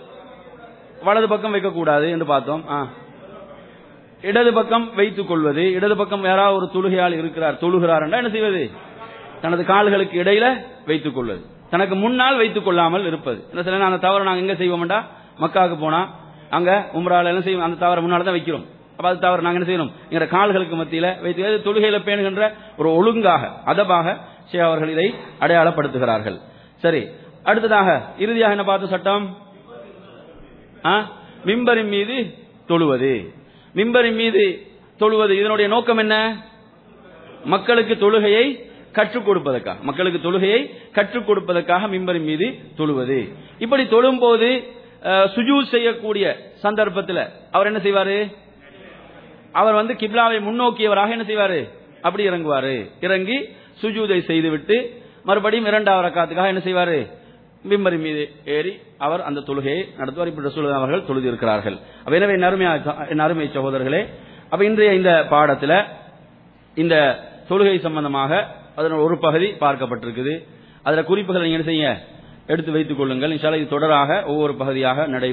வலது பக்கம் வைக்கக்கூடாது என்று பார்த்தோம் ஆ. இடது பக்கம் வைத்துக் கொள்வது இடது பக்கம் யாராவது ஒரு தொழுகையால் இருக்கிறார் தொழுகிறார் என்றால் என்ன செய்வது தனது கால்களுக்கு இடையில வைத்துக் கொள்வது தனக்கு முன்னால் வைத்துக் கொள்ளாமல் இருப்பது என்ன சில அந்த தவறு நாங்க எங்க செய்வோம்டா மக்காவுக்கு போனா அங்க உம்ரால என்ன செய்வோம் அந்த தவறு முன்னால தான் வைக்கிறோம் அப்ப அது தவறு நாங்க என்ன செய்யணும் எங்க கால்களுக்கு மத்தியில வைத்து அது தொழுகையில பேணுகின்ற ஒரு ஒழுங்காக அதபாக ஷே அவர்கள் இதை அடையாளப்படுத்துகிறார்கள் சரி அடுத்ததாக இறுதியாக என்ன பார்த்த சட்டம் ஆ? மிம்பரின் மீது தொழுவது மிம்பரின் மீது தொழுவது இதனுடைய நோக்கம் என்ன மக்களுக்கு தொழுகையை கற்றுக் கொடுப்பதற்காக மக்களுக்கு தொழுகையை கற்றுக் கொடுப்பதற்காக மிம்பரின் மீது தொழுவது இப்படி தொழும்போது அஹ், சுஜூத் செய்யக்கூடிய சந்தர்ப்பத்தில் அவர் என்ன செய்வாரு அவர் வந்து கிப்லாவை முன்னோக்கியவராக என்ன செய்வாரு அப்படி இறங்குவாரு இறங்கி சுஜூதை செய்துவிட்டு மறுபடியும் இரண்டாவது ரக்காத்துக்காக என்ன செய்வாரு மிம்பரி மீது ஏறி அவர் அந்த தொழுகையை நடத்துவார் இப்படி ரசூலுல்லாஹி அவர்கள் தொழுது இருக்கிறார்கள் அப்ப எனவே என் அருமையா என் அருமை சகோதரர்களே அப்ப இன்றைய இந்த பாடத்துல இந்த தொழுகை சம்பந்தமாக அதன் ஒரு பகுதி பார்க்கப்பட்டிருக்குது அதுல குறிப்புகளை நீங்க என்ன செய்யுங்க எடுத்து வைத்துக் கொள்ளுங்கள் இன்ஷால்லா இது தொடராக ஒவ்வொரு பகுதியாக நடைபெறும்